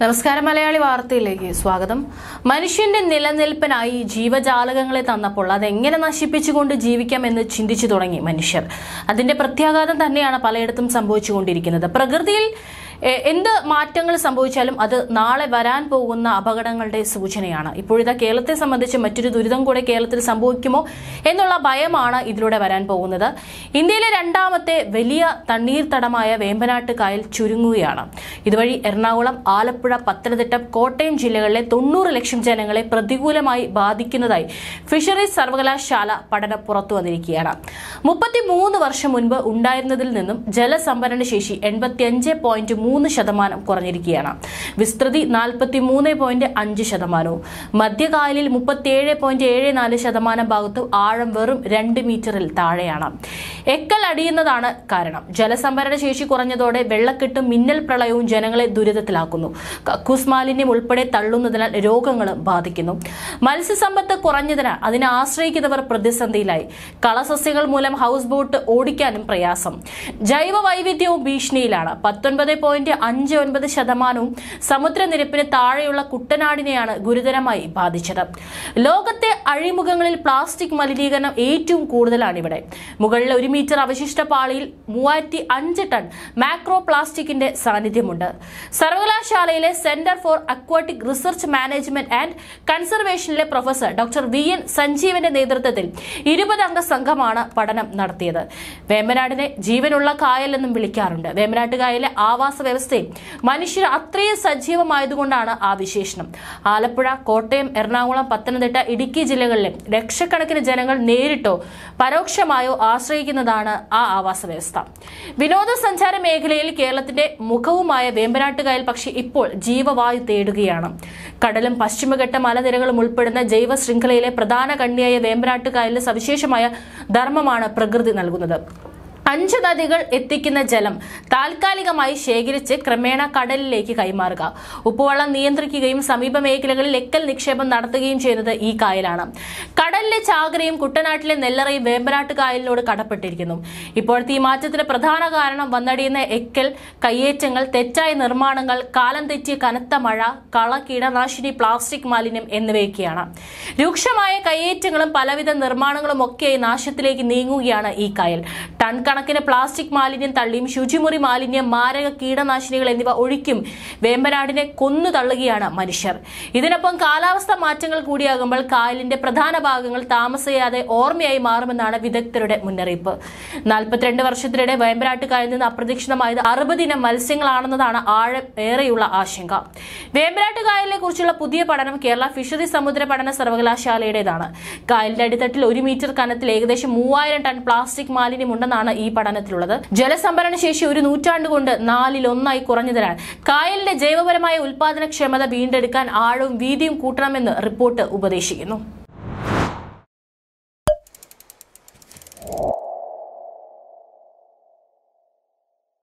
നമസ്കാരം മലയാളി വാർത്തയിലേക്ക് സ്വാഗതം മനുഷ്യന്റെ നിലനിൽപ്പിനായി ജീവജാലകങ്ങളെ തന്നപ്പോൾ അതെങ്ങനെ നശിപ്പിച്ചുകൊണ്ട് ജീവിക്കാം എന്ന് ചിന്തിച്ചു തുടങ്ങി മനുഷ്യർ അതിന്റെ പ്രത്യാഘാതം തന്നെയാണ് പലയിടത്തും സംഭവിച്ചുകൊണ്ടിരിക്കുന്നത് പ്രകൃതിയിൽ എ, എന്ത് മാറ്റങ്ങൾ സംഭവിച്ചാലും അത് നാളെ വരാൻ പോകുന്ന അപകടങ്ങളുടെ സൂചനയാണ് ഇപ്പോഴിതാ കേരളത്തെ സംബന്ധിച്ച് മറ്റൊരു ദുരിതം കൂടെ കേരളത്തിൽ സംഭവിക്കുമോ എന്നുള്ള ഭയമാണ് ഇതിലൂടെ വരാൻ പോകുന്നത് ഇന്ത്യയിലെ രണ്ടാമത്തെ വലിയ തണ്ണീർത്തടമായ വേമ്പനാട്ട് കായൽ ചുരുങ്ങുകയാണ് ഇതുവഴി എറണാകുളം ആലപ്പുഴ പത്തനംതിട്ട കോട്ടയം ജില്ലകളിലെ തൊണ്ണൂറ് ലക്ഷം ജനങ്ങളെ പ്രതികൂലമായി ബാധിക്കുന്നതായി ഫിഷറീസ് സർവകലാശാല പഠനം പുറത്തു വന്നിരിക്കുകയാണ് മുപ്പത്തിമൂന്ന് വർഷം മുൻപ് ഉണ്ടായിരുന്നതിൽ നിന്നും ജലസംഭരണ ശേഷി എൺപത്തിയഞ്ച് പോയിന്റ് മൂന്ന് ശതമാനം കുറഞ്ഞിരിക്കുകയാണ് വിസ്തൃതി നാൽപ്പത്തി മൂന്ന് പോയിന്റ് അഞ്ച് ശതമാനവും മധ്യകായലിൽ മുപ്പത്തിയേഴ് പോയിന്റ് ഏഴ് നാല് ശതമാനം ഭാഗത്തും ആഴം വെറും രണ്ട് മീറ്ററിൽ താഴെയാണ് എക്കൽ അടിയുന്നതാണ് കാരണം ജലസംഭരണ ശേഷി കുറഞ്ഞതോടെ വെള്ളക്കെട്ടും മിന്നൽ പ്രളയവും ജനങ്ങളെ ദുരിതത്തിലാക്കുന്നു കക്കൂസ് മാലിന്യം ഉൾപ്പെടെ തള്ളുന്നതിനാൽ രോഗങ്ങളും ബാധിക്കുന്നു മത്സ്യസമ്പത്ത് കുറഞ്ഞതിനാൽ അതിനെ ആശ്രയിക്കുന്നവർ പ്രതിസന്ധിയിലായി കളസസ്യങ്ങൾ മൂലം ഹൗസ് ബോട്ട് ഓടിക്കാനും പ്രയാസം ജൈവ വൈവിധ്യവും ഭീഷണിയിലാണ് പത്തൊൻപത് പോയിന്റ് അഞ്ച് ഒൻപത് ശതമാനവും സമുദ്രനിരപ്പിന് താഴെയുള്ള കുട്ടനാടിനെയാണ് ഗുരുതരമായി ബാധിച്ചത് ലോകത്തെ അഴിമുഖങ്ങളിൽ പ്ലാസ്റ്റിക് മലിനീകരണം ഏറ്റവും കൂടുതലാണ് ഇവിടെ മുകളിൽ ഒരു മീറ്റർ അവശിഷ്ട പാളിയിൽ മൂവായിരത്തി അഞ്ച് ടൺ മാക്രോ പ്ലാസ്റ്റിക്കിന്റെ സാന്നിധ്യമുണ്ട് സർവകലാശാലയിലെ centre for aquatic research management and കൺസർവേഷനിലെ പ്രൊഫസർ ഡോക്ടർ വി എൻ സഞ്ജീവന്റെ നേതൃത്വത്തിൽ ഇരുപത് അംഗ സംഘമാണ് പഠനം നടത്തിയത് വേമ്പനാടിനെ ജീവനുള്ള കായൽ എന്നും വിളിക്കാറുണ്ട് വേമ്പനാട്ട് കായലിലെ ആവാസ വ്യവസ്ഥയും മനുഷ്യർ അത്രയും സജീവമായതുകൊണ്ടാണ് ആ വിശേഷണം ആലപ്പുഴ കോട്ടയം എറണാകുളം പത്തനംതിട്ട ഇടുക്കി ജില്ലകളിലെ ലക്ഷക്കണക്കിന് ജനങ്ങൾ നേരിട്ടോ പരോക്ഷമായോ ആശ്രയിക്കുന്നതാണ് ആ ആവാസ വ്യവസ്ഥ വിനോദസഞ്ചാര മേഖലയിൽ കേരളത്തിന്റെ മുഖവുമായ വേമ്പനാട്ടുകായൽ പക്ഷേ ഇപ്പോൾ ജീവവായു തേടുകയാണ് കടലും പശ്ചിമഘട്ട മലനിരകളും ഉൾപ്പെടുന്ന ജൈവ ശൃംഖലയിലെ പ്രധാന കണ്ണിയായ വേമ്പനാട്ടുകായലിന് സവിശേഷമായ ധർമ്മമാണ് പ്രകൃതി നൽകുന്നത് അഞ്ച് നദികൾ എത്തിക്കുന്ന ജലം താൽക്കാലികമായി ശേഖരിച്ച് ക്രമേണ കടലിലേക്ക് കൈമാറുക ഉപ്പുവെള്ളം നിയന്ത്രിക്കുകയും സമീപ മേഖലകളിൽ എക്കൽ നിക്ഷേപം നടത്തുകയും ചെയ്യുന്നത് ഈ കായലാണ് കടലിലെ ചാകരയും കുട്ടനാട്ടിലെ നെല്ലറയും വേമ്പനാട്ട് കായലിനോട് കടപ്പെട്ടിരിക്കുന്നു ഇപ്പോഴത്തെ ഈ മാറ്റത്തിന് പ്രധാന കാരണം വന്നടിയുന്ന എക്കൽ കയ്യേറ്റങ്ങൾ തെറ്റായ നിർമ്മാണങ്ങൾ കാലം തെറ്റിയ കനത്ത മഴ കള കീടനാശിനി പ്ലാസ്റ്റിക് മാലിന്യം എന്നിവയൊക്കെയാണ് രൂക്ഷമായ കയ്യേറ്റങ്ങളും പലവിധ നിർമ്മാണങ്ങളും ഒക്കെയായി നാശത്തിലേക്ക് നീങ്ങുകയാണ് ഈ കായൽ ടൺ കണക്കിന് പ്ലാസ്റ്റിക് മാലിന്യം തള്ളിയും ശുചിമുറി മാലിന്യം മാരക കീടനാശിനികൾ എന്നിവ ഒഴിക്കും വേമ്പനാടിനെ കൊന്നു തള്ളുകയാണ് മനുഷ്യർ ഇതിനൊപ്പം കാലാവസ്ഥ മാറ്റങ്ങൾ കൂടിയാകുമ്പോൾ കായലിന്റെ പ്രധാന ഭാഗങ്ങൾ താമസിയാതെ ഓർമ്മയായി മാറുമെന്നാണ് വിദഗ്ധരുടെ മുന്നറിയിപ്പ് നാൽപ്പത്തിരണ്ട് വർഷത്തിനിടെ വേമ്പനാട്ട് കായലിൽ നിന്ന് അപ്രതീക്ഷിതമായത് അറുപതിനം മത്സ്യങ്ങളാണെന്നതാണ് ആഴം ഏറെയുള്ള ആശങ്ക വേമ്പനാട്ട് കായലിനെ കുറിച്ചുള്ള പുതിയ പഠനം കേരള ഫിഷറി സമുദ്ര പഠന സർവകലാശാലയുടേതാണ് കായലിന്റെ അടിത്തട്ടിൽ ഒരു മീറ്റർ കനത്തിൽ ഏകദേശം മൂവായിരം ടൺ പ്ലാസ്റ്റിക് മാലിന്യം ഉണ്ടെന്നാണ് ഈ പഠനത്തിലുള്ളത് ജലസംഭരണ ശേഷി ഒരു നൂറ്റാണ്ട് കൊണ്ട് നാലിൽ ഒന്നായി കുറഞ്ഞതിനാൽ കായലിന്റെ ജൈവപരമായ ഉൽപാദനക്ഷമത വീണ്ടെടുക്കാൻ ആഴവും വീതിയും കൂട്ടണമെന്ന് റിപ്പോർട്ട് ഉപദേശിക്കുന്നു